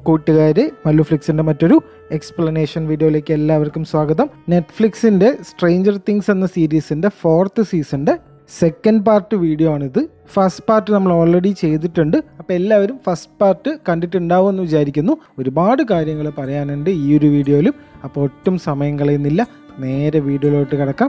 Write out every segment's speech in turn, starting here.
കൂട്ടുകാർ മല്ലുഫ്ലിക്സിൻ്റെ മറ്റൊരു എക്സ്പ്ലനേഷൻ വീഡിയോയിലേക്ക് എല്ലാവർക്കും സ്വാഗതം നെറ്റ്ഫ്ലിക്സിൻ്റെ സ്ട്രേഞ്ചർ തിങ്സ് എന്ന സീരീസിൻ്റെ ഫോർത്ത് സീസണിൻ്റെ സെക്കൻഡ് പാർട്ട് വീഡിയോ ആണിത് ഫസ്റ്റ് പാർട്ട് നമ്മൾ ഓൾറെഡി ചെയ്തിട്ടുണ്ട് അപ്പോൾ എല്ലാവരും ഫസ്റ്റ് പാർട്ട് കണ്ടിട്ടുണ്ടാവും എന്ന് വിചാരിക്കുന്നു ഒരുപാട് കാര്യങ്ങൾ പറയാനുണ്ട് ഈ ഒരു വീഡിയോയിലും അപ്പോൾ ഒട്ടും സമയം കളയുന്നില്ല നേരെ വീഡിയോയിലോട്ട് കിടക്കാം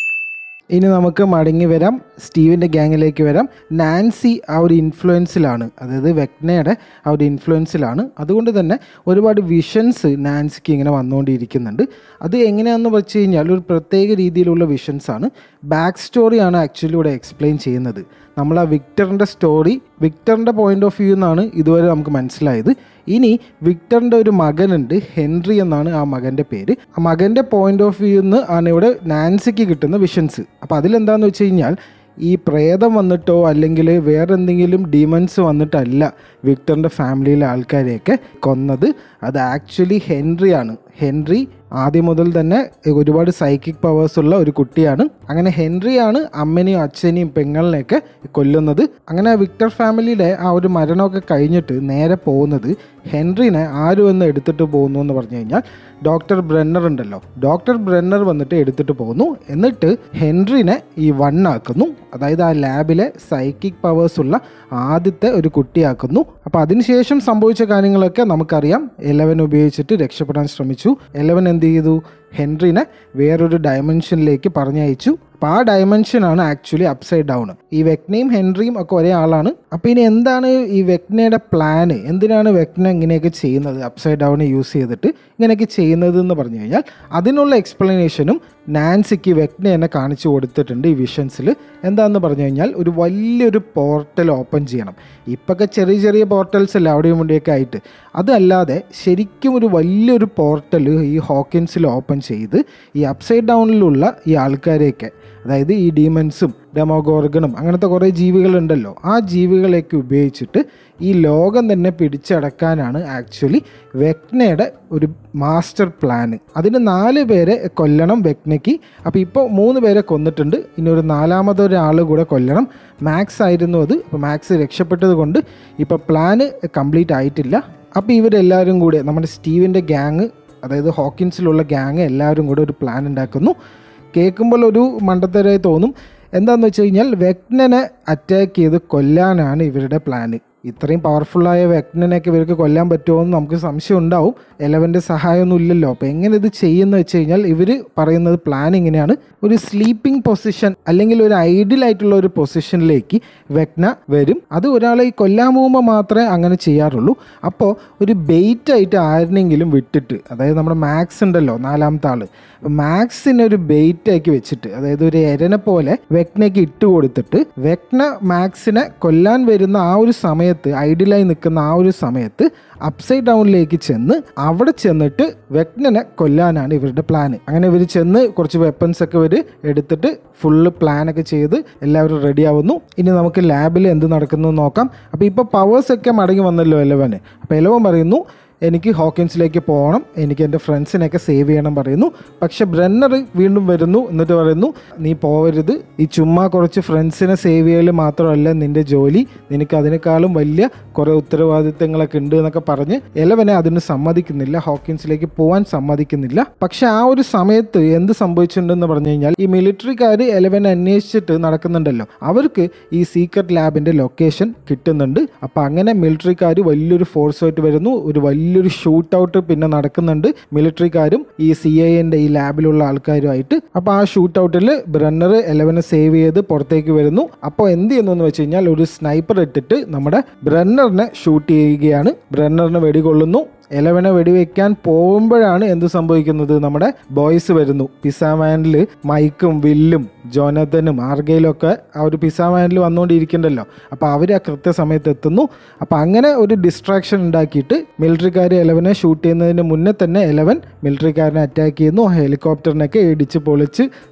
ഇനി നമുക്ക് മടങ്ങി വരാം സ്റ്റീവിൻ്റെ ഗ്യാങ്ങിലേക്ക് വരാം നാൻസി ആ ഒരു ഇൻഫ്ലുവൻസിലാണ് അതായത് വെക്നയുടെ ആ ഒരു ഇൻഫ്ലുവൻസിലാണ് അതുകൊണ്ട് തന്നെ ഒരുപാട് വിഷൻസ് നാൻസിക്ക് ഇങ്ങനെ വന്നുകൊണ്ടിരിക്കുന്നുണ്ട് അത് എങ്ങനെയാണെന്ന് വെച്ച് കഴിഞ്ഞാൽ ഒരു പ്രത്യേക രീതിയിലുള്ള വിഷൻസ് ആണ് ബാക്ക് സ്റ്റോറിയാണ് ആക്ച്വലി ഇവിടെ എക്സ്പ്ലെയിൻ ചെയ്യുന്നത് നമ്മൾ ആ വിക്ടറിൻ്റെ സ്റ്റോറി വിക്ടറിൻ്റെ പോയിന്റ് ഓഫ് വ്യൂ എന്നാണ് ഇതുവരെ നമുക്ക് മനസ്സിലായത് ഇനി വിക്ടറിൻ്റെ ഒരു മകനുണ്ട് ഹെൻറി എന്നാണ് ആ മകൻ്റെ പേര് ആ മകൻ്റെ പോയിന്റ് ഓഫ് വ്യൂ എന്ന് ആണ് ഇവിടെ നാൻസിക്ക് കിട്ടുന്ന വിഷൻസ് അപ്പോൾ അതിലെന്താണെന്ന് വെച്ച് കഴിഞ്ഞാൽ ഈ പ്രേതം വന്നിട്ടോ അല്ലെങ്കിൽ വേറെ എന്തെങ്കിലും ഡീമൻസ് വന്നിട്ടല്ല വിക്ടറിൻ്റെ ഫാമിലിയിലെ ആൾക്കാരെയൊക്കെ കൊന്നത് അത് ആക്ച്വലി ഹെൻറിയാണ് ഹെൻറി ആദ്യം മുതൽ തന്നെ ഒരുപാട് സൈക്കിക് പവേഴ്സ് ഉള്ള ഒരു കുട്ടിയാണ് അങ്ങനെ ഹെൻറിയാണ് അമ്മനെയും അച്ഛനെയും പെങ്ങളിനെയൊക്കെ കൊല്ലുന്നത് അങ്ങനെ വിക്ടർ ഫാമിലിയുടെ ആ ഒരു മരണമൊക്കെ കഴിഞ്ഞിട്ട് നേരെ പോകുന്നത് ഹെൻറിനെ ആരും എന്ന് എടുത്തിട്ട് പോകുന്നു എന്ന് പറഞ്ഞു കഴിഞ്ഞാൽ ഡോക്ടർ ബ്രെന്നർ ഉണ്ടല്ലോ ഡോക്ടർ ബ്രെന്നർ വന്നിട്ട് എടുത്തിട്ട് പോകുന്നു എന്നിട്ട് ഹെൻറിനെ ഈ വൺ ആക്കുന്നു അതായത് ആ ലാബിലെ സൈക്കിക് പവേഴ്സ് ഉള്ള ആദ്യത്തെ ഒരു കുട്ടിയാക്കുന്നു അപ്പോൾ അതിനുശേഷം സംഭവിച്ച കാര്യങ്ങളൊക്കെ നമുക്കറിയാം എലവൻ ഉപയോഗിച്ചിട്ട് രക്ഷപ്പെടാൻ ശ്രമിച്ചു എലവൻ എന്ത് ചെയ്തു ഹെൻറിനെ വേറൊരു ഡയമെൻഷനിലേക്ക് പറഞ്ഞയച്ചു അപ്പോൾ ആ ഡയമെൻഷനാണ് ആക്ച്വലി അപ്സൈഡ് ഡൗൺ ഈ വെക്നയും ഹെൻറിയും ഒക്കെ ഒരേ ആളാണ് അപ്പോൾ ഇനി എന്താണ് ഈ വെക്നയുടെ പ്ലാന് എന്തിനാണ് വെക്ന ഇങ്ങനെയൊക്കെ ചെയ്യുന്നത് അപ്സൈഡ് ഡൗൺ യൂസ് ചെയ്തിട്ട് ഇങ്ങനെയൊക്കെ ചെയ്യുന്നത് എന്ന് പറഞ്ഞു കഴിഞ്ഞാൽ അതിനുള്ള എക്സ്പ്ലനേഷനും നാൻസിക്ക് വെക്ന എന്നെ കാണിച്ചു കൊടുത്തിട്ടുണ്ട് ഈ വിഷൻസിൽ എന്താണെന്ന് പറഞ്ഞു കഴിഞ്ഞാൽ ഒരു വലിയൊരു പോർട്ടൽ ഓപ്പൺ ചെയ്യണം ഇപ്പൊക്കെ ചെറിയ ചെറിയ പോർട്ടൽസ് അല്ല അവിടെയും ഇവിടെയൊക്കെ ആയിട്ട് അതല്ലാതെ ശരിക്കും ഒരു വലിയൊരു പോർട്ടൽ ഈ ഹോക്കിൻസിൽ ഓപ്പൺ ചെയ്ത് ഈ അപ്സൈഡ് ഡൗണിലുള്ള ഈ ആൾക്കാരെയൊക്കെ അതായത് ഈ ഡീമൻസും ഡെമോഗോർഗണും അങ്ങനത്തെ കുറേ ജീവികളുണ്ടല്ലോ ആ ജീവികളെയൊക്കെ ഉപയോഗിച്ചിട്ട് ഈ ലോകം തന്നെ പിടിച്ചടക്കാനാണ് ആക്ച്വലി വെക്നയുടെ ഒരു മാസ്റ്റർ പ്ലാന് അതിന് നാല് പേരെ കൊല്ലണം വെക്നയ്ക്ക് അപ്പോൾ ഇപ്പോൾ മൂന്ന് പേരെ കൊന്നിട്ടുണ്ട് ഇനി ഒരു നാലാമതൊരാൾ കൂടെ കൊല്ലണം മാക്സ് ആയിരുന്നു അത് അപ്പോൾ മാക്സ് രക്ഷപ്പെട്ടത് കൊണ്ട് ഇപ്പോൾ പ്ലാന് കംപ്ലീറ്റ് ആയിട്ടില്ല അപ്പോൾ ഇവരെല്ലാവരും കൂടെ നമ്മുടെ സ്റ്റീവിൻ്റെ ഗ്യാങ് അതായത് ഹോക്കിൻസിലുള്ള ഗ്യാങ് എല്ലാവരും കൂടെ ഒരു പ്ലാൻ ഉണ്ടാക്കുന്നു കേൾക്കുമ്പോൾ ഒരു മണ്ടത്തരായി തോന്നും എന്താണെന്ന് വെച്ച് കഴിഞ്ഞാൽ വെക്നനെ അറ്റാക്ക് ചെയ്ത് കൊല്ലാനാണ് ഇവരുടെ പ്ലാന് ഇത്രയും പവർഫുള്ളായ വെക്നനെയൊക്കെ ഇവർക്ക് കൊല്ലാൻ പറ്റുമോ എന്ന് നമുക്ക് സംശയം ഉണ്ടാവും എലവൻ്റെ സഹായമൊന്നും ഇല്ലല്ലോ അപ്പോൾ എങ്ങനെ ഇത് ചെയ്യുന്ന വെച്ച് കഴിഞ്ഞാൽ ഇവർ പറയുന്നത് പ്ലാൻ ഇങ്ങനെയാണ് ഒരു സ്ലീപ്പിംഗ് പൊസിഷൻ അല്ലെങ്കിൽ ഒരു ഐഡിയൽ ആയിട്ടുള്ള ഒരു പൊസിഷനിലേക്ക് വെക്ന വരും അത് ഒരാളെ ഈ കൊല്ലാൻ പോകുമ്പോൾ മാത്രമേ അങ്ങനെ ചെയ്യാറുള്ളൂ അപ്പോൾ ഒരു ബെയ്റ്റ് ആയിട്ട് ആരെങ്കിലും വിട്ടിട്ട് അതായത് നമ്മുടെ മാക്സ് ഉണ്ടല്ലോ നാലാമത്തെ ആള് മാക്സിനെ ഒരു ബെയ്റ്റ് ആക്കി വെച്ചിട്ട് അതായത് ഒരു എരനെ പോലെ വെക്നയ്ക്ക് ഇട്ട് കൊടുത്തിട്ട് വെക്ന മാക്സിനെ കൊല്ലാൻ വരുന്ന ആ ഒരു സമയത്ത് ഐഡിയലായി നിൽക്കുന്ന ആ ഒരു സമയത്ത് അപ്സൈഡ് ഡൗണിലേക്ക് ചെന്ന് അവിടെ ചെന്നിട്ട് വെക്നനെ കൊല്ലാനാണ് ഇവരുടെ പ്ലാൻ അങ്ങനെ ഇവർ ചെന്ന് കുറച്ച് വെപ്പൺസ് ഒക്കെ ഇവർ എടുത്തിട്ട് ഫുള്ള് പ്ലാനൊക്കെ ചെയ്ത് എല്ലാവരും റെഡി ആവുന്നു ഇനി നമുക്ക് ലാബിൽ എന്ത് നടക്കുന്നു എന്ന് നോക്കാം അപ്പോൾ ഇപ്പോൾ പവേഴ്സ് ഒക്കെ മടങ്ങി വന്നല്ലോ എലവന് അപ്പോൾ എലവൻ പറയുന്നു എനിക്ക് ഹോക്കിൻസിലേക്ക് പോകണം എനിക്ക് എൻ്റെ ഫ്രണ്ട്സിനെയൊക്കെ സേവ് ചെയ്യണം പറയുന്നു പക്ഷെ ബ്രന്നർ വീണ്ടും വരുന്നു എന്നിട്ട് പറയുന്നു നീ പോവരുത് ഈ ചുമ്മാ കുറച്ച് ഫ്രണ്ട്സിനെ സേവ് ചെയ്യൽ മാത്രമല്ല നിൻ്റെ ജോലി നിനക്ക് അതിനേക്കാളും വലിയ കുറേ ഉത്തരവാദിത്തങ്ങളൊക്കെ ഉണ്ട് എന്നൊക്കെ പറഞ്ഞ് എലവനെ അതിന് സമ്മതിക്കുന്നില്ല ഹോക്കിൻസിലേക്ക് പോകാൻ സമ്മതിക്കുന്നില്ല പക്ഷെ ആ ഒരു സമയത്ത് എന്ത് സംഭവിച്ചിട്ടുണ്ടെന്ന് പറഞ്ഞു കഴിഞ്ഞാൽ ഈ മിലിറ്ററിക്കാർ എലവനെ അന്വേഷിച്ചിട്ട് നടക്കുന്നുണ്ടല്ലോ അവർക്ക് ഈ സീക്രട്ട് ലാബിൻ്റെ ലൊക്കേഷൻ കിട്ടുന്നുണ്ട് അപ്പം അങ്ങനെ മിലിറ്ററിക്കാർ വലിയൊരു ഫോഴ്സായിട്ട് വരുന്നു ഒരു വലിയൊരു ഷൂട്ട് ഔട്ട് പിന്നെ നടക്കുന്നുണ്ട് മിലിറ്ററിക്കാരും ഈ സി ഐ എൻ്റെ ഈ ലാബിലുള്ള ആൾക്കാരുമായിട്ട് അപ്പോൾ ആ ഷൂട്ട് ഔട്ടിൽ ബ്രന്നർ എലവനെ സേവ് ചെയ്ത് പുറത്തേക്ക് വരുന്നു അപ്പോൾ എന്ത് ചെയ്യുന്നു എന്ന് വെച്ച് കഴിഞ്ഞാൽ ഒരു സ്നൈപ്പർ ഇട്ടിട്ട് നമ്മുടെ ബ്രന്നറിനെ ഷൂട്ട് ചെയ്യുകയാണ് ബ്രന്നറിനെ വെടികൊള്ളുന്നു എലവനെ വെടിവെക്കാൻ പോകുമ്പോഴാണ് എന്ത് സംഭവിക്കുന്നത് നമ്മുടെ ബോയ്സ് വരുന്നു പിസ വാനിൽ മൈക്കും വില്ലും ജോനത്തനും ആർഗയിലും ഒക്കെ ആ ഒരു പിസ വാനിൽ വന്നുകൊണ്ടിരിക്കണ്ടല്ലോ അപ്പോൾ അവർ ആ കൃത്യസമയത്ത് എത്തുന്നു അപ്പോൾ അങ്ങനെ ഒരു ഡിസ്ട്രാക്ഷൻ ഉണ്ടാക്കിയിട്ട് മിലിറ്ററിക്കാർ എലവനെ ഷൂട്ട് ചെയ്യുന്നതിന് മുന്നേ തന്നെ എലവൻ മിലിറ്ററിക്കാരനെ അറ്റാക്ക് ചെയ്യുന്നു ഹെലികോപ്റ്ററിനൊക്കെ ഇടിച്ച് പൊളിച്ച്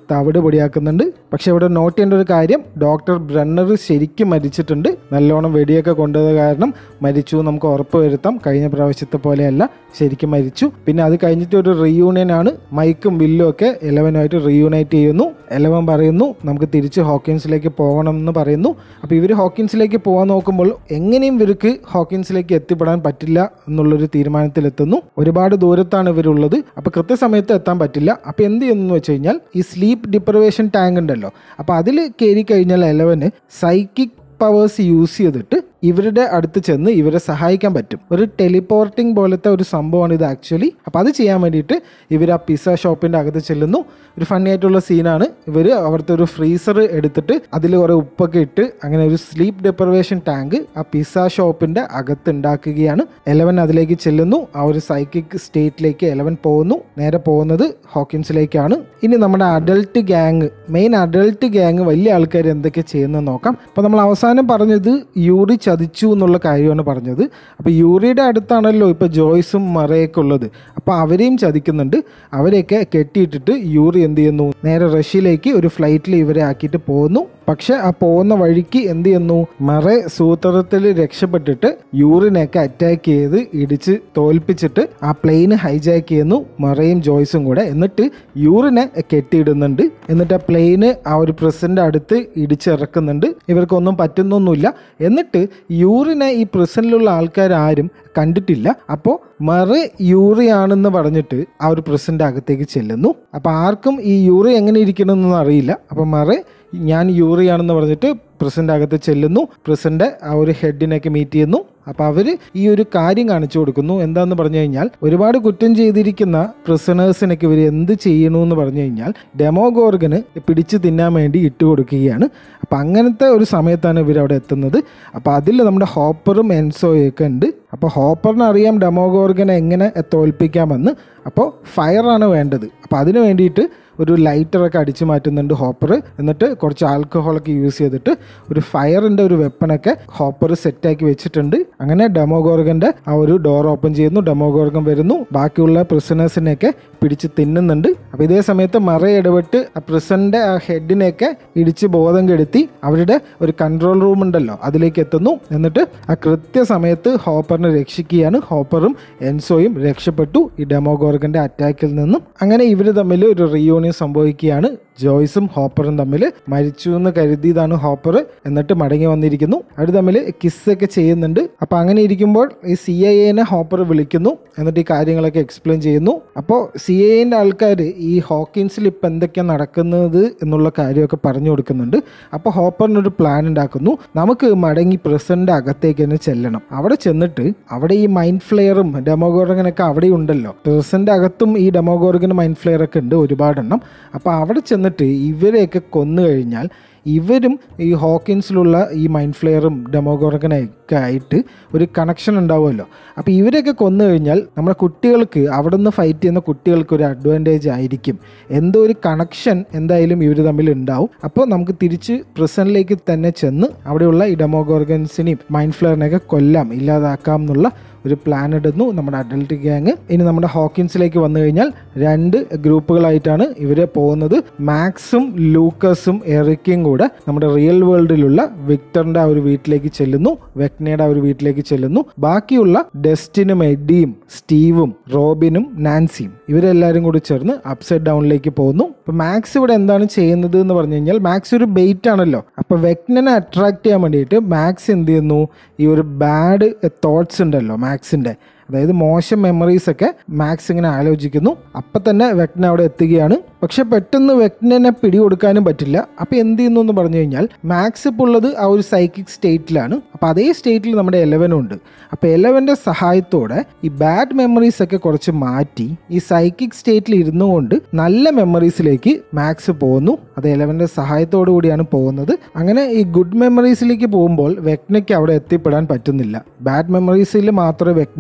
തവിട് പൊടിയാക്കുന്നുണ്ട് പക്ഷെ ഇവിടെ നോട്ട് ചെയ്യേണ്ട ഒരു കാര്യം ഡോക്ടർ ബ്രണ്ണർ ശരിക്കും മരിച്ചിട്ടുണ്ട് നല്ലോണം വെടിയൊക്കെ കൊണ്ടത് കാരണം മരിച്ചു നമുക്ക് ഉറപ്പ് വരുത്താം കഴിഞ്ഞ പ്രാവശ്യത്തെ പോലെയല്ല ശരിക്കും മരിച്ചു പിന്നെ അത് കഴിഞ്ഞിട്ട് ഒരു റീയൂണിയൻ ആണ് മൈക്കും ബില്ലും ഒക്കെ എലവനുമായിട്ട് റീയൂണൈറ്റ് ചെയ്യുന്നു എലവൻ പറയുന്നു നമുക്ക് തിരിച്ച് ഹോക്കിൻസിലേക്ക് പോകണം എന്ന് പറയുന്നു അപ്പോൾ ഇവർ ഹോക്കിൻസിലേക്ക് പോകാൻ നോക്കുമ്പോൾ എങ്ങനെയും ഇവർക്ക് ഹോക്കിൻസിലേക്ക് എത്തിപ്പെടാൻ പറ്റില്ല എന്നുള്ളൊരു തീരുമാനത്തിലെത്തുന്നു ഒരുപാട് ദൂരത്താണ് ഇവരുള്ളത് അപ്പോൾ കൃത്യസമയത്ത് എത്താൻ പറ്റില്ല അപ്പോൾ എന്ത് ചെയ്യുന്നു വെച്ച് കഴിഞ്ഞാൽ ഈ സ്ലീപ്പ് ഡിപ്രവേഷൻ ടാങ്ക് ഉണ്ടല്ലോ അപ്പോൾ അതിൽ കയറി കഴിഞ്ഞാൽ എലവന് സൈക്കിക് പവേഴ്സ് യൂസ് ചെയ്തിട്ട് ഇവരുടെ അടുത്ത് ചെന്ന് ഇവരെ സഹായിക്കാൻ പറ്റും ഒരു ടെലിപ്പോർട്ടിംഗ് പോലത്തെ ഒരു സംഭവമാണ് ഇത് ആക്ച്വലി അപ്പോൾ അത് ചെയ്യാൻ വേണ്ടിയിട്ട് ഇവർ ആ പിസ്സ ഷോപ്പിൻ്റെ അകത്ത് ചെല്ലുന്നു ഒരു ഫണ്ണി ആയിട്ടുള്ള സീനാണ് ഇവർ അവിടുത്തെ ഒരു ഫ്രീസർ എടുത്തിട്ട് അതിൽ കുറേ ഉപ്പൊക്കെ ഇട്ട് അങ്ങനെ ഒരു സ്ലീപ്പ് ഡെപ്രവേഷൻ ടാങ്ക് ആ പിസ്സ ഷോപ്പിൻ്റെ അകത്ത് ഉണ്ടാക്കുകയാണ് എലവൻ അതിലേക്ക് ചെല്ലുന്നു ആ ഒരു സൈക്കിക് സ്റ്റേറ്റിലേക്ക് എലവൻ പോകുന്നു നേരെ പോകുന്നത് ഹോക്കിൻസിലേക്കാണ് ഇനി നമ്മുടെ adult gang main adult gang വലിയ ആൾക്കാർ എന്തൊക്കെ ചെയ്യുന്നത് നോക്കാം അപ്പോൾ നമ്മൾ അവസാനം പറഞ്ഞത് യൂറി ചതിച്ചു എന്നുള്ള കാര്യമാണ് പറഞ്ഞത് അപ്പോൾ യൂറിയുടെ അടുത്താണല്ലോ ഇപ്പോൾ ജോയ്സും മറയൊക്കെ ഉള്ളത് അപ്പോൾ അവരെയും ചതിക്കുന്നുണ്ട് അവരെയൊക്കെ കെട്ടിയിട്ടിട്ട് യൂറി എന്ത് ചെയ്യുന്നു നേരെ റഷ്യയിലേക്ക് ഒരു ഫ്ലൈറ്റിൽ ഇവരെ ആക്കിയിട്ട് പോകുന്നു പക്ഷെ ആ പോകുന്ന വഴിക്ക് എന്ത് ചെയ്യുന്നു മറ സൂത്രത്തിൽ രക്ഷപ്പെട്ടിട്ട് യൂറിനെയൊക്കെ അറ്റാക്ക് ചെയ്ത് ഇടിച്ച് തോൽപ്പിച്ചിട്ട് ആ പ്ലെയിന് ഹൈജാക്ക് ചെയ്യുന്നു മറയും ജോയ്സും കൂടെ എന്നിട്ട് യൂറിനെ കെട്ടിയിടുന്നുണ്ട് എന്നിട്ട് ആ പ്ലെയിന് ആ ഒരു പ്രസിഡന്റ് അടുത്ത് ഇടിച്ചിറക്കുന്നുണ്ട് ഇവർക്കൊന്നും പറ്റുന്നൊന്നുമില്ല എന്നിട്ട് യൂറിനെ ഈ പ്രസന്റിലുള്ള ആൾക്കാരും കണ്ടിട്ടില്ല അപ്പോൾ മറ യൂറി ആണെന്ന് പറഞ്ഞിട്ട് ആ ഒരു പ്രസിഡന്റ് അകത്തേക്ക് ചെല്ലുന്നു അപ്പോൾ ആർക്കും ഈ യൂറി എങ്ങനെ ഇരിക്കണമെന്നൊന്നും അറിയില്ല അപ്പോൾ മറ ഞാൻ യൂറി ആണെന്ന് പറഞ്ഞിട്ട് പ്രസിഡന്റ് അകത്ത് ചെല്ലുന്നു പ്രസിഡന്റ് ആ ഒരു ഹെഡിനൊക്കെ മീറ്റ് ചെയ്യുന്നു അപ്പോൾ അവർ ഈ ഒരു കാര്യം കാണിച്ചു കൊടുക്കുന്നു എന്താന്ന് പറഞ്ഞു കഴിഞ്ഞാൽ ഒരുപാട് കുറ്റം ചെയ്തിരിക്കുന്ന പ്രിസണേഴ്സിനൊക്കെ ഇവർ എന്ത് ചെയ്യണു എന്ന് പറഞ്ഞു കഴിഞ്ഞാൽ ഡെമോഗോർഗന് പിടിച്ചു തിന്നാൻ വേണ്ടി ഇട്ട് കൊടുക്കുകയാണ് അപ്പം അങ്ങനത്തെ ഒരു സമയത്താണ് ഇവർ അവിടെ എത്തുന്നത് അപ്പോൾ അതിൽ നമ്മുടെ ഹോപ്പറും എൻസോയും ഒക്കെ ഉണ്ട് അപ്പോൾ ഹോപ്പറിന് അറിയാം ഡെമോഗോർഗനെ എങ്ങനെ തോൽപ്പിക്കാമെന്ന് അപ്പോൾ ഫയറാണ് വേണ്ടത് അപ്പോൾ അതിന് വേണ്ടിയിട്ട് ഒരു ലൈറ്ററൊക്കെ അടിച്ചു മാറ്റുന്നുണ്ട് ഹോപ്പർ എന്നിട്ട് കുറച്ച് ആൽക്കഹോളൊക്കെ യൂസ് ചെയ്തിട്ട് ഒരു ഫയറിൻ്റെ ഒരു വെപ്പണൊക്കെ ഹോപ്പർ സെറ്റാക്കി വെച്ചിട്ടുണ്ട് അങ്ങനെ ഡെമോഗോർഗൻ്റെ ആ ഒരു ഡോർ ഓപ്പൺ ചെയ്യുന്നു ഡെമോഗോർഗൻ വരുന്നു ബാക്കിയുള്ള പ്രിസണേഴ്സിനെയൊക്കെ പിടിച്ച് തിന്നുന്നുണ്ട് അപ്പോൾ ഇതേ സമയത്ത് മറ ഇടപെട്ട് ആ പ്രിസന്റെ ആ ഹെഡിനെയൊക്കെ ഇടിച്ച് ബോധം കെടുത്തി അവരുടെ ഒരു കൺട്രോൾ റൂം ഉണ്ടല്ലോ അതിലേക്ക് എത്തുന്നു എന്നിട്ട് ആ കൃത്യസമയത്ത് ഹോപ്പറിനെ രക്ഷിക്കുകയാണ് ഹോപ്പറും എൻസോയും രക്ഷപ്പെട്ടു ഈ ഡെമോഗോർഗന്റെ അറ്റാക്കിൽ നിന്നും അങ്ങനെ ഇവർ തമ്മിൽ ഒരു റിയൂണിയൻ സംഭവിക്കുകയാണ് ജോയ്സും ഹോപ്പറും തമ്മിൽ മരിച്ചു എന്ന് കരുതിയതാണ് ഹോപ്പർ എന്നിട്ട് മടങ്ങി വന്നിരിക്കുന്നു അവർ തമ്മിൽ കിസ്സൊക്കെ ചെയ്യുന്നുണ്ട് അപ്പോൾ അങ്ങനെ ഇരിക്കുമ്പോൾ ഈ സി ഐ എനെ ഹോപ്പർ വിളിക്കുന്നു എന്നിട്ട് ഈ കാര്യങ്ങളൊക്കെ എക്സ്പ്ലെയിൻ ചെയ്യുന്നു അപ്പോൾ സി ഐ എൻ്റെ ആൾക്കാർ ഈ ഹോക്കിൻസിൽ ഇപ്പം എന്തൊക്കെയാണ് നടക്കുന്നത് എന്നുള്ള കാര്യമൊക്കെ പറഞ്ഞു കൊടുക്കുന്നുണ്ട് അപ്പോൾ ഹോപ്പറിനൊരു പ്ലാൻ ഉണ്ടാക്കുന്നു നമുക്ക് മടങ്ങി പ്രസന്റ് അകത്തേക്ക് തന്നെ ചെല്ലണം അവിടെ ചെന്നിട്ട് അവിടെ ഈ മൈൻഡ് ഫ്ലെയറും ഡെമോഗോർഗനൊക്കെ അവിടെ ഉണ്ടല്ലോ പ്രസന്റ് അകത്തും ഈ ഡെമോഗോർഗന് മൈൻഡ് ഫ്ലെയർ ഒക്കെ ഉണ്ട് ഒരുപാടെണ്ണം അപ്പോൾ അവിടെ ചെന്നിട്ട് ഇവരെയൊക്കെ കൊന്നു കഴിഞ്ഞാൽ ഇവരും ഈ ഹോക്കിൻസിലുള്ള ഈ മൈൻഡ് ഫ്ലെയറും ഡെമോഗോർഗനൊക്കെ ആയിട്ട് ഒരു കണക്ഷൻ ഉണ്ടാവുമല്ലോ അപ്പോൾ ഇവരെയൊക്കെ കൊന്നു കഴിഞ്ഞാൽ നമ്മുടെ കുട്ടികൾക്ക് അവിടെ നിന്ന് ഫൈറ്റ് ചെയ്യുന്ന കുട്ടികൾക്ക് ഒരു അഡ്വാൻറ്റേജ് ആയിരിക്കും എന്തോ ഒരു കണക്ഷൻ എന്തായാലും ഇവർ തമ്മിൽ ഉണ്ടാവും അപ്പോൾ നമുക്ക് തിരിച്ച് പ്രസന്റിലേക്ക് തന്നെ ചെന്ന് അവിടെയുള്ള ഈ ഡെമോഗോർഗൻസിനെയും മൈൻഡ് ഫ്ലെയറിനെയൊക്കെ കൊല്ലാം ഇല്ലാതാക്കാം എന്നുള്ള ഒരു പ്ലാൻ ഇടുന്നു നമ്മുടെ അഡൽട്ട് ഗ്യാങ് ഇനി നമ്മുടെ ഹോക്കിൻസിലേക്ക് വന്നു കഴിഞ്ഞാൽ രണ്ട് ഗ്രൂപ്പുകളായിട്ടാണ് ഇവർ പോകുന്നത് മാക്സും ലൂക്കസും എറിക്കും കൂടെ നമ്മുടെ റിയൽ വേൾഡിലുള്ള വിക്ടറിന്റെ ആ ഒരു വീട്ടിലേക്ക് ചെല്ലുന്നു വെക്നയുടെ ആ ഒരു വീട്ടിലേക്ക് ചെല്ലുന്നു ബാക്കിയുള്ള ഡെസ്റ്റിനും എഡിയും സ്റ്റീവും റോബിനും നാൻസിയും ഇവരെല്ലാവരും കൂടി ചേർന്ന് അപ്സൈഡ് ഡൗണിലേക്ക് പോകുന്നു ഇപ്പൊ മാക്സ് ഇവിടെ എന്താണ് ചെയ്യുന്നത് എന്ന് പറഞ്ഞു കഴിഞ്ഞാൽ മാക്സ് ഒരു ബെയ്റ്റ് ആണല്ലോ അപ്പൊ വെക്നനെ അട്രാക്ട് ചെയ്യാൻ വേണ്ടിയിട്ട് മാക്സ് എന്ത് ചെയ്യുന്നു ഈ ഒരു ബാഡ് തോട്ട്സ് ഉണ്ടല്ലോ മാക്സിന്റെ അതായത് മോശം മെമ്മറീസ് ഒക്കെ മാക്സ് ഇങ്ങനെ ആലോചിക്കുന്നു അപ്പം തന്നെ വെക്ന അവിടെ എത്തുകയാണ് പക്ഷെ പെട്ടെന്ന് വെക്നനെ പിടികൊടുക്കാനും പറ്റില്ല അപ്പം എന്ത് ചെയ്യുന്നു എന്ന് പറഞ്ഞു കഴിഞ്ഞാൽ മാക്സ് ഇപ്പോൾ ഉള്ളത് ആ ഒരു സൈക്കിക് സ്റ്റേറ്റിലാണ് അപ്പം അതേ സ്റ്റേറ്റിൽ നമ്മുടെ എലവനും ഉണ്ട് അപ്പം എലവൻ്റെ സഹായത്തോടെ ഈ ബാഡ് മെമ്മറീസ് ഒക്കെ കുറച്ച് മാറ്റി ഈ സൈക്കിക് സ്റ്റേറ്റിൽ ഇരുന്നു കൊണ്ട് നല്ല മെമ്മറീസിലേക്ക് മാക്സ് പോകുന്നു അത് എലവൻ്റെ സഹായത്തോടു കൂടിയാണ് പോകുന്നത് അങ്ങനെ ഈ ഗുഡ് മെമ്മറീസിലേക്ക് പോകുമ്പോൾ വെക്നയ്ക്ക് അവിടെ എത്തിപ്പെടാൻ പറ്റുന്നില്ല ബാഡ് മെമ്മറീസിൽ മാത്രമേ വെക്ന പെട്ടെന്ന്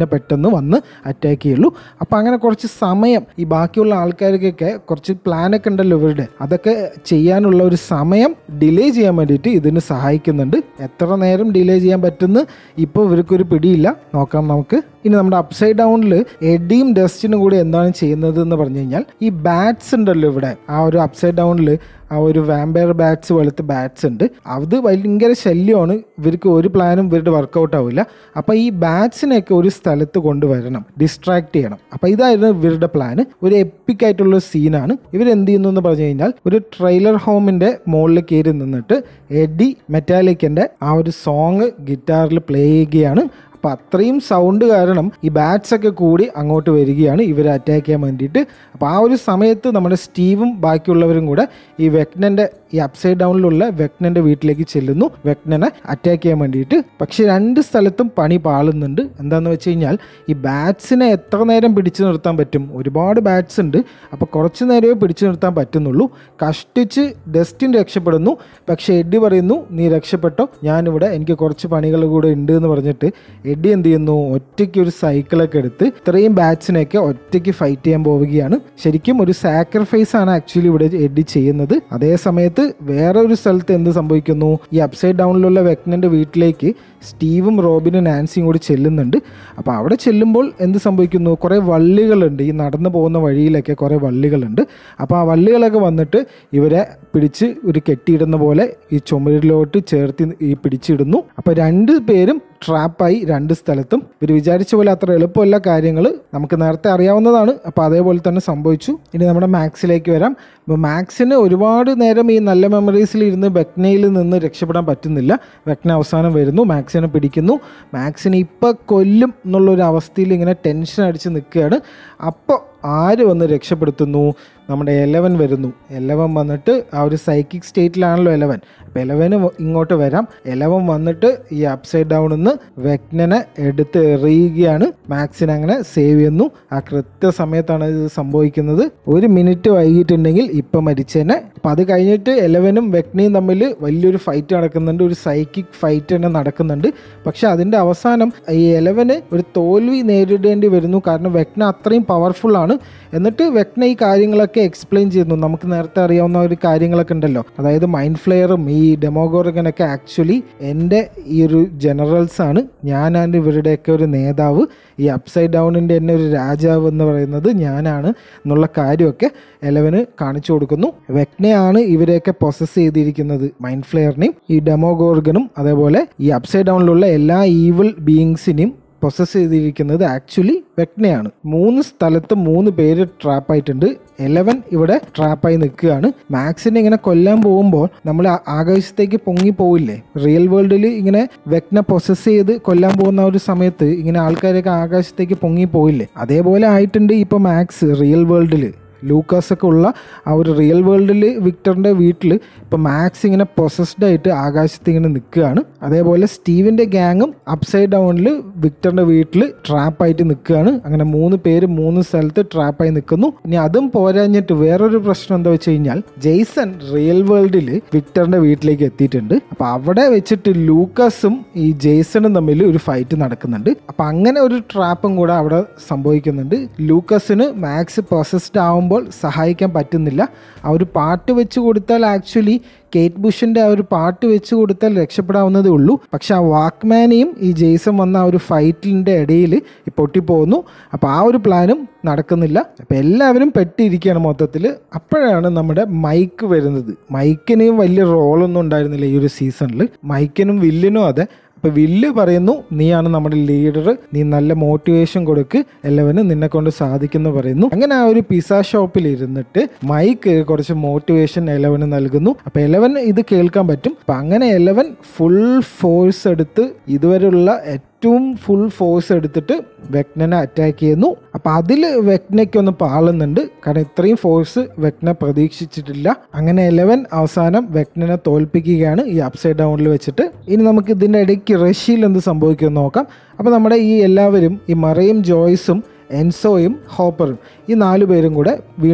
പെട്ടെന്ന് വന്ന് അറ്റാക്ക് ചെയ്യുള്ളൂ അപ്പോൾ അങ്ങനെ കുറച്ച് സമയം ഈ ബാക്കിയുള്ള ആൾക്കാർക്കൊക്കെ കുറച്ച് പ്ലാനൊക്കെ ഉണ്ടല്ലോ ഇവരുടെ അതൊക്കെ ചെയ്യാനുള്ള ഒരു സമയം ഡിലേ ചെയ്യാൻ വേണ്ടിയിട്ട് ഇതിന് സഹായിക്കുന്നുണ്ട് എത്ര നേരം ഡിലേ ചെയ്യാൻ പറ്റുന്ന ഇപ്പോൾ ഇവർക്കൊരു പിടിയില്ല നോക്കാം നമുക്ക് ഇനി നമ്മുടെ അപ്സൈഡ് ഡൗണിൽ എഡിയും ഡസ്റ്റിനും കൂടി എന്താണ് ചെയ്യുന്നത് എന്ന് പറഞ്ഞു കഴിഞ്ഞാൽ ഈ ബാറ്റ്സ് ഉണ്ടല്ലോ ഇവിടെ ആ ഒരു അപ്സൈഡ് ഡൗണിൽ ആ ഒരു വാമ്പയർ ബാറ്റ്സ് പോലത്തെ ബാറ്റ്സ് ഉണ്ട് അത് ഭയങ്കര ശല്യമാണ് ഇവർക്ക് ഒരു പ്ലാനും ഇവരുടെ വർക്കൗട്ട് ആവില്ല അപ്പോൾ ഈ ബാറ്റ്സിനെയൊക്കെ ഒരു സ്ഥലത്ത് കൊണ്ടുവരണം ഡിസ്ട്രാക്ട് ചെയ്യണം അപ്പോൾ ഇതായിരുന്നു ഇവരുടെ പ്ലാന് ഒരു എപ്പിക് ആയിട്ടുള്ള സീനാണ് ഇവർ എന്ത് ചെയ്യുന്നു എന്ന് പറഞ്ഞു കഴിഞ്ഞാൽ ഒരു ട്രെയിലർ ഹോമിൻ്റെ മുകളിൽ കയറി നിന്നിട്ട് എഡി മെറ്റാലിക്കിൻ്റെ ആ ഒരു സോങ് ഗിറ്റാറിൽ പ്ലേ ചെയ്യുകയാണ് അപ്പോൾ അത്രയും സൗണ്ട് കാരണം ഈ ബാറ്റ്സ് ഒക്കെ കൂടി അങ്ങോട്ട് വരികയാണ് ഇവരെ അറ്റാക്ക് ചെയ്യാൻ വേണ്ടിയിട്ട് അപ്പോൾ ആ ഒരു സമയത്ത് നമ്മുടെ സ്റ്റീവും ബാക്കിയുള്ളവരും കൂടെ ഈ വെക്നൻ്റെ ഈ അപ്സൈഡ് ഡൗണിലുള്ള വെക്നൻ്റെ വീട്ടിലേക്ക് ചെല്ലുന്നു വെക്നനെ അറ്റാക്ക് ചെയ്യാൻ വേണ്ടിയിട്ട് പക്ഷേ രണ്ട് സ്ഥലത്തും പണി പാളുന്നുണ്ട് എന്താണെന്ന് വെച്ച് കഴിഞ്ഞാൽ ഈ ബാറ്റ്സിനെ എത്ര നേരം പിടിച്ചു നിർത്താൻ പറ്റും ഒരുപാട് ബാറ്റ്സ് ഉണ്ട് അപ്പോൾ കുറച്ച് നേരമേ പിടിച്ചു നിർത്താൻ പറ്റുന്നുള്ളൂ കഷ്ടിച്ച് ഡസ്റ്റിൻ രക്ഷപ്പെടുന്നു പക്ഷേ എഡി പറയുന്നു നീ രക്ഷപ്പെട്ടോ ഞാനിവിടെ എനിക്ക് കുറച്ച് പണികൾ കൂടെ ഉണ്ട് എന്ന് പറഞ്ഞിട്ട് എഡി എന്ത് ചെയ്യുന്നു ഒറ്റയ്ക്ക് ഒരു സൈക്കിളൊക്കെ എടുത്ത് ഇത്രയും ബാറ്റ്സിനെയൊക്കെ ഒറ്റയ്ക്ക് ഫൈറ്റ് ചെയ്യാൻ പോവുകയാണ് ശരിക്കും ഒരു സാക്രിഫൈസ് ആണ് ആക്ച്വലി ഇവിടെ എഡി ചെയ്യുന്നത് അതേ സമയത്ത് വേറെ ഒരു സ്ഥലത്ത് എന്ത് സംഭവിക്കുന്നു ഈ അപ്സൈഡ് ഡൗണിലുള്ള വെക്നന്റെ വീട്ടിലേക്ക് സ്റ്റീവും റോബിനും നാൻസിയും കൂടി ചെല്ലുന്നുണ്ട് അപ്പോൾ അവിടെ ചെല്ലുമ്പോൾ എന്ത് സംഭവിക്കുന്നു കുറേ വള്ളികളുണ്ട് ഈ നടന്നു പോകുന്ന വഴിയിലൊക്കെ കുറേ വള്ളികളുണ്ട് അപ്പോൾ ആ വള്ളികളൊക്കെ വന്നിട്ട് ഇവരെ പിടിച്ച് ഒരു കെട്ടിയിടുന്ന പോലെ ഈ ചുമരിലോട്ട് ചേർത്ത് ഈ പിടിച്ചിടുന്നു അപ്പോൾ രണ്ട് പേരും ട്രാപ്പായി രണ്ട് സ്ഥലത്തും ഇവർ വിചാരിച്ച പോലെ അത്ര എളുപ്പമല്ല കാര്യങ്ങൾ നമുക്ക് നേരത്തെ അറിയാവുന്നതാണ് അപ്പോൾ അതേപോലെ തന്നെ സംഭവിച്ചു ഇനി നമ്മുടെ മാത്സിലേക്ക് വരാം അപ്പോൾ മാത്സിന് ഒരുപാട് നേരം ഈ നല്ല മെമ്മറീസിൽ ഇരുന്ന് വെക്നയിൽ നിന്ന് രക്ഷപ്പെടാൻ പറ്റുന്നില്ല വെക്ന അവസാനം വരുന്നു മാത്സിനെ പിടിക്കുന്നു മാത്സിനെ ഇപ്പം കൊല്ലും എന്നുള്ളൊരു അവസ്ഥയിൽ ഇങ്ങനെ ടെൻഷൻ അടിച്ച് നിൽക്കുകയാണ് അപ്പോൾ ആര് വന്ന് രക്ഷപ്പെടുത്തുന്നു നമ്മുടെ എലവൻ വരുന്നു എലവൻ വന്നിട്ട് ആ ഒരു സൈക്കിക് സ്റ്റേറ്റിലാണല്ലോ എലവൻ അപ്പം എലവന് ഇങ്ങോട്ട് വരാം എലവൻ വന്നിട്ട് ഈ അപ്സൈഡ് ഡൗണിൽ നിന്ന് വെക്നനെ എടുത്ത് എറിയുകയാണ് മാക്സിനെ അങ്ങനെ സേവ് ചെയ്യുന്നു ആ കൃത്യസമയത്താണ് ഇത് സംഭവിക്കുന്നത് ഒരു മിനിറ്റ് വൈകിട്ടുണ്ടെങ്കിൽ ഇപ്പം മരിച്ചേനെ അപ്പം അത് കഴിഞ്ഞിട്ട് എലവനും വെക്നയും തമ്മിൽ വലിയൊരു ഫൈറ്റ് നടക്കുന്നുണ്ട് ഒരു സൈക്കിക് ഫൈറ്റ് തന്നെ നടക്കുന്നുണ്ട് പക്ഷെ അതിൻ്റെ അവസാനം ഈ എലവന് ഒരു തോൽവി നേരിടേണ്ടി വരുന്നു കാരണം വെക്ന അത്രയും പവർഫുൾ ആണ് എന്നിട്ട് വെക്ന ഈ കാര്യങ്ങളൊക്കെ എക്സ്പ്ലെയിൻ ചെയ്യുന്നു നമുക്ക് നേരത്തെ അറിയാവുന്ന ഒരു കാര്യങ്ങളൊക്കെ ഉണ്ടല്ലോ അതായത് മൈൻഡ് ഫ്ലെയറും ഈ ഡെമോഗോർഗനൊക്കെ ആക്ച്വലി എൻ്റെ ഈ ഒരു ജനറൽസ് ആണ് ഞാനാണ് ഇവരുടെയൊക്കെ ഒരു നേതാവ് ഈ അപ്സൈഡ് ഡൗണിൻ്റെ തന്നെ ഒരു രാജാവ് എന്ന് പറയുന്നത് ഞാനാണ് എന്നുള്ള കാര്യമൊക്കെ എലവന് കാണിച്ചു കൊടുക്കുന്നു വെക്നയാണ് ഇവരെയൊക്കെ പൊസസ് ചെയ്തിരിക്കുന്നത് മൈൻഡ് ഫ്ലെയറിനെയും ഈ ഡെമോഗോർഗനും അതേപോലെ ഈ അപ്സൈഡ് ഡൗണിലുള്ള എല്ലാ ഈവിൾ ബീയിങ്സിനെയും പൊസസ് ചെയ്തിരിക്കുന്നത് ആക്ച്വലി വെക്നയാണ് മൂന്ന് സ്ഥലത്ത് മൂന്ന് പേര് ട്രാപ്പായിട്ടുണ്ട് എലവൻ ഇവിടെ ട്രാപ്പായി നിൽക്കുകയാണ് മാക്സിനെ ഇങ്ങനെ കൊല്ലാൻ പോകുമ്പോൾ നമ്മൾ ആ- ആകാശത്തേക്ക് പൊങ്ങി പോവില്ലേ റിയൽ വേൾഡിൽ ഇങ്ങനെ വെക്ന പൊസസ് ചെയ്ത് കൊല്ലാൻ പോകുന്ന ഒരു സമയത്ത് ഇങ്ങനെ ആൾക്കാരൊക്കെ ആകാശത്തേക്ക് പൊങ്ങി പോയില്ലേ അതേപോലെ ആയിട്ടുണ്ട് ഇപ്പൊ മാക്സ് റിയൽ വേൾഡിൽ ലൂക്കാസ് ഒക്കെ ഉള്ള ആ ഒരു റിയൽ വേൾഡിൽ വിക്ടറിൻ്റെ വീട്ടിൽ ഇപ്പോൾ മാക്സ് ഇങ്ങനെ പൊസസ്ഡ് ആയിട്ട് ആകാശത്ത് ഇങ്ങനെ നിൽക്കുകയാണ് അതേപോലെ സ്റ്റീവിൻ്റെ ഗ്യാങ്ങും അപ്സൈഡ് ഡൗണിൽ വിക്ടറിൻ്റെ വീട്ടിൽ ട്രാപ്പായിട്ട് നിൽക്കുകയാണ് അങ്ങനെ മൂന്ന് പേര് മൂന്ന് സ്ഥലത്ത് ട്രാപ്പായി നിൽക്കുന്നു ഇനി അതും പോരാഞ്ഞിട്ട് വേറൊരു പ്രശ്നം എന്താ വെച്ച് കഴിഞ്ഞാൽ ജെയ്സൺ റിയൽ വേൾഡിൽ വിക്ടറിൻ്റെ വീട്ടിലേക്ക് എത്തിയിട്ടുണ്ട് അപ്പോൾ അവിടെ വെച്ചിട്ട് ലൂക്കാസും ഈ ജെയ്സണും തമ്മിൽ ഒരു ഫൈറ്റ് നടക്കുന്നുണ്ട് അപ്പോൾ അങ്ങനെ ഒരു ട്രാപ്പും കൂടെ അവിടെ സംഭവിക്കുന്നുണ്ട് ലൂക്കസിന് മാക്സ് പ്രൊസസ്ഡ് ആവുമ്പോൾ സഹായിക്കാൻ പറ്റുന്നില്ല ആ ഒരു പാട്ട് വെച്ച് കൊടുത്താൽ ആക്ച്വലി കേറ്റ് ബുഷിൻ്റെ ആ ഒരു പാട്ട് വെച്ച് കൊടുത്താൽ രക്ഷപ്പെടാവുന്നതേ ഉള്ളൂ പക്ഷെ ആ വാക്മാനെയും ഈ ജെയ്സൺ വന്ന ആ ഒരു ഫൈറ്റിൻ്റെ ഇടയിൽ പൊട്ടിപ്പോകുന്നു അപ്പോൾ ആ ഒരു പ്ലാനും നടക്കുന്നില്ല അപ്പോൾ എല്ലാവരും പെട്ടിരിക്കുകയാണ് മൊത്തത്തിൽ അപ്പോഴാണ് നമ്മുടെ മൈക്ക് വരുന്നത് മൈക്കിന് വലിയ റോളൊന്നും ഉണ്ടായിരുന്നില്ല ഈ ഒരു സീസണിൽ മൈക്കിനും വില്ലിനും അതെ അപ്പോൾ വില്ല് പറയുന്നു നീയാണ് നമ്മുടെ ലീഡർ നീ നല്ല മോട്ടിവേഷൻ കൊടുക്ക് എല്ലാവരും നിന്നെ കൊണ്ട് സാധിക്കുന്നു പറയുന്നു അങ്ങനെ ആ ഒരു പിസ ഷോപ്പിൽ ഇരുന്നിട്ട് മൈക്ക് കുറച്ച് മോട്ടിവേഷൻ എലവന് നൽകുന്നു അപ്പോൾ എലവൻ ഇത് കേൾക്കാൻ പറ്റും അപ്പം അങ്ങനെ എലവൻ ഫുൾ ഫോഴ്സ് എടുത്ത് ഇതുവരെയുള്ള ഏറ്റവും ഫുൾ ഫോഴ്സ് എടുത്തിട്ട് വെക്നനെ അറ്റാക്ക് ചെയ്യുന്നു അപ്പം അതിൽ വെക്നയ്ക്കൊന്ന് പാളുന്നുണ്ട് കാരണം ഇത്രയും ഫോഴ്സ് വെക്ന പ്രതീക്ഷിച്ചിട്ടില്ല അങ്ങനെ എലവൻ അവസാനം വെക്നനെ തോൽപ്പിക്കുകയാണ് ഈ അപ്സൈഡ് ഡൗണിൽ വെച്ചിട്ട് ഇനി നമുക്ക് ഇതിൻ്റെ ഇടയ്ക്ക് റഷ്യയിൽ എന്ത് സംഭവിക്കുമെന്ന് നോക്കാം അപ്പോൾ നമ്മുടെ ഈ എല്ലാവരും ഈ മറയും ജോയ്സും എൻസോയും ഹോപ്പറും ഈ നാല് പേരും കൂടെ വീണ്ടും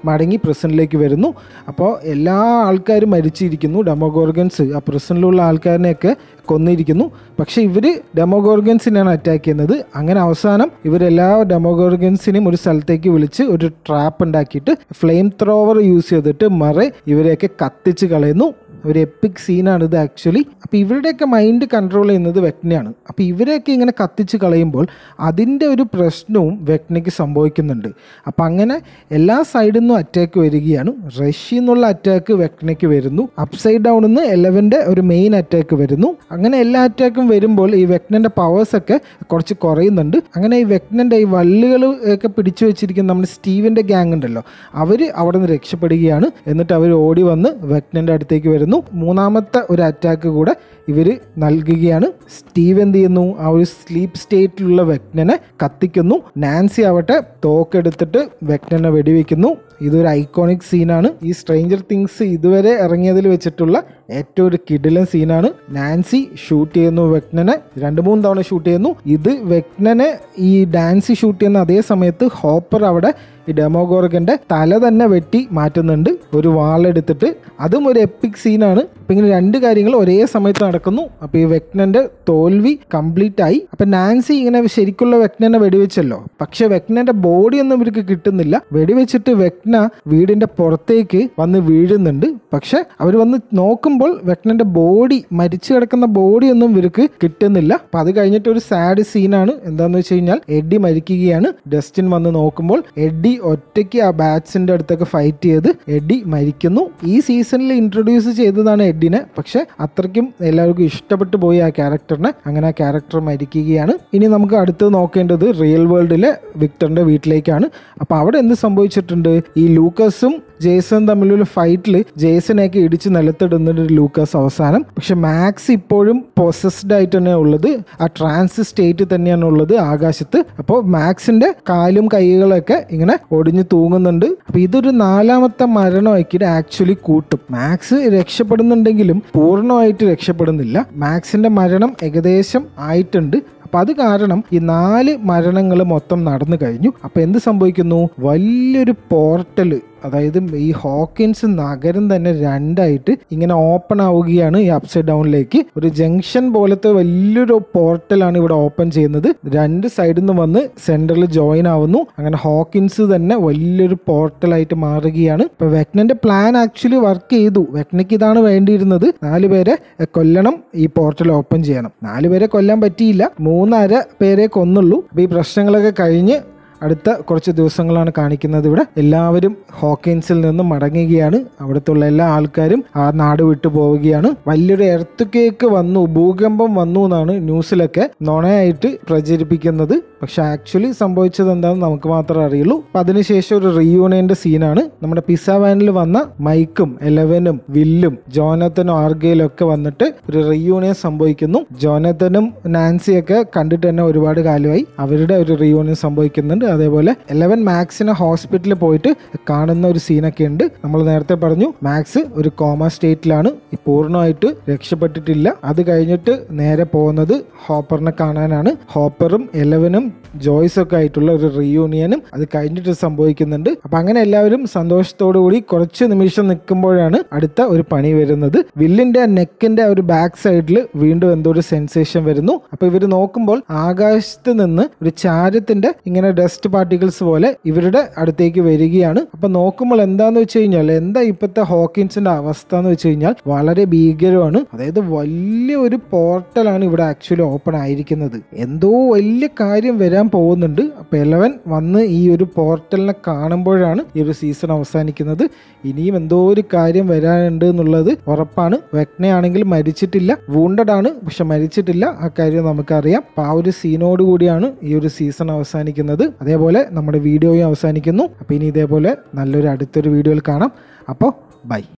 മടങ്ങി പ്രസന്റിലേക്ക് വരുന്നു അപ്പോൾ എല്ലാ ആൾക്കാരും മരിച്ചിരിക്കുന്നു ഡെമോഗോർഗൻസ് ആ പ്രസന്റിലുള്ള ആൾക്കാരിനെയൊക്കെ കൊന്നിരിക്കുന്നു പക്ഷെ ഇവർ ഡെമോഗോർഗൻസിനെയാണ് അറ്റാക്ക് ചെയ്യുന്നത് അങ്ങനെ അവസാനം ഇവരെല്ലാ ഡെമോഗോർഗൻസിനെയും ഒരു സ്ഥലത്തേക്ക് വിളിച്ച് ഒരു ട്രാപ്പ് ഉണ്ടാക്കിയിട്ട് ഫ്ലെയിം ത്രോവർ യൂസ് ചെയ്തിട്ട് മറ ഇവരെയൊക്കെ കത്തിച്ച് കളയുന്നു ഒരു എപ്പിക് സീനാണ് ഇത് ആക്ച്വലി അപ്പോൾ ഇവരുടെയൊക്കെ മൈൻഡ് കൺട്രോൾ ചെയ്യുന്നത് വെക്നയാണ് അപ്പോൾ ഇവരെയൊക്കെ ഇങ്ങനെ കത്തിച്ച് കളയുമ്പോൾ അതിൻ്റെ ഒരു പ്രശ്നവും വെക്നയ്ക്ക് സംഭവിക്കുന്നുണ്ട് അപ്പോൾ അങ്ങനെ എല്ലാ സൈഡിൽ നിന്നും അറ്റാക്ക് വരികയാണ് റഷ്യയിൽ നിന്നുള്ള അറ്റാക്ക് വെക്നയ്ക്ക് വരുന്നു അപ്സൈഡ് ഡൗൺ നിന്ന് എലവൻ്റെ ഒരു മെയിൻ അറ്റാക്ക് വരുന്നു അങ്ങനെ എല്ലാ അറ്റാക്കും വരുമ്പോൾ ഈ വെക്നൻ്റെ പവേഴ്സൊക്കെ കുറച്ച് കുറയുന്നുണ്ട് അങ്ങനെ ഈ വെക്നൻ്റെ ഈ വള്ളുകൾ ഒക്കെ പിടിച്ചു വെച്ചിരിക്കുന്ന നമ്മുടെ സ്റ്റീവിൻ്റെ ഗ്യാങ് ഉണ്ടല്ലോ അവർ അവിടെ നിന്ന് രക്ഷപ്പെടുകയാണ് എന്നിട്ട് അവർ ഓടി വന്ന് വെക്നൻ്റെ അടുത്തേക്ക് വരുന്നു മൂന്നാമത്തെ ഒരു അറ്റാക്ക് കൂടെ ഇവർ നൽകുകയാണ് സ്റ്റീവ് എന്ത് ചെയ്യുന്നു ആ ഒരു സ്ലീപ്പ് സ്റ്റേറ്റിലുള്ള വെക്നനെ കത്തിക്കുന്നു നാൻസി ആവട്ടെ തോക്കെടുത്തിട്ട് വെക്നനെ വെടിവെക്കുന്നു ഇതൊരു ഐക്കോണിക് സീനാണ് ഈ സ്ട്രേഞ്ചർ തിങ്സ് ഇതുവരെ ഇറങ്ങിയതിൽ വെച്ചിട്ടുള്ള ഏറ്റവും ഒരു കിടിലൻ സീനാണ് നാൻസി ഷൂട്ട് ചെയ്യുന്നു വെക്നനെ രണ്ട് മൂന്ന് തവണ ഷൂട്ട് ചെയ്യുന്നു ഇത് വെക്നനെ ഈ ഡാൻസി ഷൂട്ട് ചെയ്യുന്ന അതേ സമയത്ത് ഹോപ്പർ അവിടെ ഈ ഡെമോഗോർഗന്റെ തല തന്നെ വെട്ടി മാറ്റുന്നുണ്ട് ഒരു വാളെടുത്തിട്ട് അതും ഒരു എപ്പിക് സീനാണ് അപ്പൊ ഇങ്ങനെ രണ്ട് കാര്യങ്ങൾ ഒരേ സമയത്ത് നടക്കുന്നു അപ്പൊ ഈ വെക്നന്റെ തോൽവി കംപ്ലീറ്റ് ആയി അപ്പൊ നാൻസി ഇങ്ങനെ ശരിക്കുള്ള വെക്നനെ വെടിവെച്ചല്ലോ പക്ഷെ വെക്നന്റെ ബോഡി ഒന്നും ഇവർക്ക് കിട്ടുന്നില്ല വെടിവെച്ചിട്ട് വെക്ന വീടിന്റെ പുറത്തേക്ക് വന്ന് വീഴുന്നുണ്ട് പക്ഷെ അവർ വന്ന് നോക്കുമ്പോൾ വെക്നന്റെ ബോഡി മരിച്ചു കിടക്കുന്ന ബോഡി ഒന്നും ഇവർക്ക് കിട്ടുന്നില്ല അപ്പൊ അത് കഴിഞ്ഞിട്ട് ഒരു സാഡ് സീനാണ് എന്താന്ന് വെച്ച് കഴിഞ്ഞാൽ എഡി മരിക്കുകയാണ് ഡസ്റ്റിൻ വന്ന് നോക്കുമ്പോൾ എഡി ഒറ്റയ്ക്ക് ആ ബാറ്റ്സിന്റെ അടുത്തൊക്കെ ഫൈറ്റ് ചെയ്ത് എഡി മരിക്കുന്നു ഈ സീസണിൽ ഇൻട്രൊഡ്യൂസ് ചെയ്തതാണ് എഡിനെ പക്ഷെ അത്രയ്ക്കും എല്ലാവർക്കും ഇഷ്ടപ്പെട്ടു പോയി ആ ക്യാരക്ടറിനെ അങ്ങനെ ആ ക്യാരക്ടർ മരിക്കുകയാണ് ഇനി നമുക്ക് അടുത്ത് നോക്കേണ്ടത് റിയൽ വേൾഡിലെ വിക്ടറിന്റെ വീട്ടിലേക്കാണ് അപ്പൊ അവിടെ എന്ത് സംഭവിച്ചിട്ടുണ്ട് ഈ ലൂക്കസും ജേസൺ തമ്മിലുള്ള ഫൈറ്റിൽ ജേസനെയൊക്കെ ഇടിച്ച് നിലത്തിടുന്നുണ്ട് ലൂക്കസ് അവസാനം പക്ഷെ മാക്സ് ഇപ്പോഴും പൊസസ്ഡ് ആയിട്ട് തന്നെ ഉള്ളത് ആ ട്രാൻസ് സ്റ്റേറ്റ് തന്നെയാണ് ഉള്ളത് ആകാശത്ത് അപ്പോൾ മാക്സിന്റെ കാലും കൈകളൊക്കെ ഇങ്ങനെ ഒടിഞ്ഞു തൂങ്ങുന്നുണ്ട് അപ്പൊ ഇതൊരു നാലാമത്തെ മരണമാക്കിയിട്ട് ആക്ച്വലി കൂട്ടും മാക്സ് രക്ഷപ്പെടുന്നുണ്ടെങ്കിലും പൂർണ്ണമായിട്ട് രക്ഷപ്പെടുന്നില്ല മാക്സിന്റെ മരണം ഏകദേശം ആയിട്ടുണ്ട് അപ്പൊ അത് കാരണം ഈ നാല് മരണങ്ങൾ മൊത്തം നടന്നു കഴിഞ്ഞു അപ്പൊ എന്ത് സംഭവിക്കുന്നു വലിയൊരു പോർട്ടല് അതായത് ഈ ഹോക്കിൻസ് നഗരം തന്നെ രണ്ടായിട്ട് ഇങ്ങനെ ഓപ്പൺ ആവുകയാണ് ഈ അപ്സൈഡ് ഡൗണിലേക്ക് ഒരു ജംഗ്ഷൻ പോലത്തെ വലിയൊരു പോർട്ടലാണ് ഇവിടെ ഓപ്പൺ ചെയ്യുന്നത് രണ്ട് സൈഡിൽ നിന്ന് വന്ന് സെന്ററിൽ ജോയിൻ ആവുന്നു അങ്ങനെ ഹോക്കിൻസ് തന്നെ വലിയൊരു പോർട്ടലായിട്ട് മാറുകയാണ് ഇപ്പൊ വെക്നന്റെ പ്ലാൻ ആക്ച്വലി വർക്ക് ചെയ്തു വെക്നയ്ക്ക് ഇതാണ് വേണ്ടിയിരുന്നത് നാല് പേരെ കൊല്ലണം ഈ പോർട്ടൽ ഓപ്പൺ ചെയ്യണം നാല് പേരെ കൊല്ലാൻ പറ്റിയില്ല മൂന്നര പേരെ കൊന്നുള്ളൂ അപ്പൊ ഈ പ്രശ്നങ്ങളൊക്കെ കഴിഞ്ഞ് അടുത്ത കുറച്ച് ദിവസങ്ങളാണ് കാണിക്കുന്നത് ഇവിടെ എല്ലാവരും ഹോക്കിൻസിൽ നിന്ന് മടങ്ങുകയാണ് അവിടുത്തെ എല്ലാ ആൾക്കാരും ആ നാട് വിട്ടു പോവുകയാണ് വലിയൊരു എർത്ത് കേക്ക് വന്നു ഭൂകമ്പം വന്നു എന്നാണ് ന്യൂസിലൊക്കെ നുണയായിട്ട് പ്രചരിപ്പിക്കുന്നത് പക്ഷെ ആക്ച്വലി സംഭവിച്ചത് എന്താണെന്ന് നമുക്ക് മാത്രമേ അറിയുള്ളൂ അപ്പൊ അതിനുശേഷം ഒരു റീയൂണിയന്റെ സീനാണ് നമ്മുടെ പിസ വാനിൽ വന്ന മൈക്കും എലവനും വില്ലും ജോനത്തനും ആർഗയിലും ഒക്കെ വന്നിട്ട് ഒരു റീയൂണിയൻ സംഭവിക്കുന്നു ജോനത്തനും നാൻസിയൊക്കെ കണ്ടിട്ട് തന്നെ ഒരുപാട് കാലമായി അവരുടെ ഒരു റീയൂണിയൻ സംഭവിക്കുന്നുണ്ട് അതേപോലെ എലവൻ മാക്സിനെ ഹോസ്പിറ്റലിൽ പോയിട്ട് കാണുന്ന ഒരു സീനൊക്കെ ഉണ്ട് നമ്മൾ നേരത്തെ പറഞ്ഞു മാക്സ് ഒരു കോമ സ്റ്റേറ്റിലാണ് ഈ പൂർണ്ണമായിട്ട് രക്ഷപ്പെട്ടിട്ടില്ല അത് കഴിഞ്ഞിട്ട് നേരെ പോകുന്നത് ഹോപ്പറിനെ കാണാനാണ് ഹോപ്പറും എലവനും ജോയ്സ് ഒക്കെ ആയിട്ടുള്ള ഒരു റീയൂണിയനും അത് കഴിഞ്ഞിട്ട് സംഭവിക്കുന്നുണ്ട് അപ്പൊ അങ്ങനെ എല്ലാവരും സന്തോഷത്തോടു കൂടി കുറച്ച് നിമിഷം നിൽക്കുമ്പോഴാണ് അടുത്ത ഒരു പണി വരുന്നത് വില്ലിന്റെ നെക്കിന്റെ ആ ഒരു ബാക്ക് സൈഡിൽ വീണ്ടും എന്തോ ഒരു സെൻസേഷൻ വരുന്നു അപ്പൊ ഇവർ നോക്കുമ്പോൾ ആകാശത്ത് നിന്ന് ഒരു ചാരത്തിന്റെ ഇങ്ങനെ ഡസ്റ്റ് പാർട്ടിക്കിൾസ് പോലെ ഇവരുടെ അടുത്തേക്ക് വരികയാണ് അപ്പൊ നോക്കുമ്പോൾ എന്താന്ന് വെച്ച് കഴിഞ്ഞാൽ എന്താ ഇപ്പോഴത്തെ ഹോക്കിൻസിന്റെ അവസ്ഥ എന്ന് വെച്ച് കഴിഞ്ഞാൽ വളരെ ഭീകരമാണ് അതായത് വലിയ ഒരു പോർട്ടലാണ് ഇവിടെ ആക്ച്വലി ഓപ്പൺ ആയിരിക്കുന്നത് എന്തോ വലിയ കാര്യം വരാൻ പോകുന്നുണ്ട് അപ്പൊ എലവൻ വന്ന് ഈ ഒരു പോർട്ടലിനെ കാണുമ്പോഴാണ് ഈ ഒരു സീസൺ അവസാനിക്കുന്നത് ഇനിയും എന്തോ ഒരു കാര്യം വരാനുണ്ട് എന്നുള്ളത് ഉറപ്പാണ് വെക്നയാണെങ്കിൽ മരിച്ചിട്ടില്ല വൂണ്ടഡ് ആണ് പക്ഷെ മരിച്ചിട്ടില്ല ആ കാര്യം നമുക്കറിയാം അപ്പൊ ആ ഒരു സീനോട് കൂടിയാണ് ഈ ഒരു സീസൺ അവസാനിക്കുന്നത് അതേപോലെ നമ്മുടെ വീഡിയോയും അവസാനിക്കുന്നു അപ്പൊ ഇനി ഇതേപോലെ നല്ലൊരു അടുത്തൊരു വീഡിയോയിൽ കാണാം അപ്പോൾ ബൈ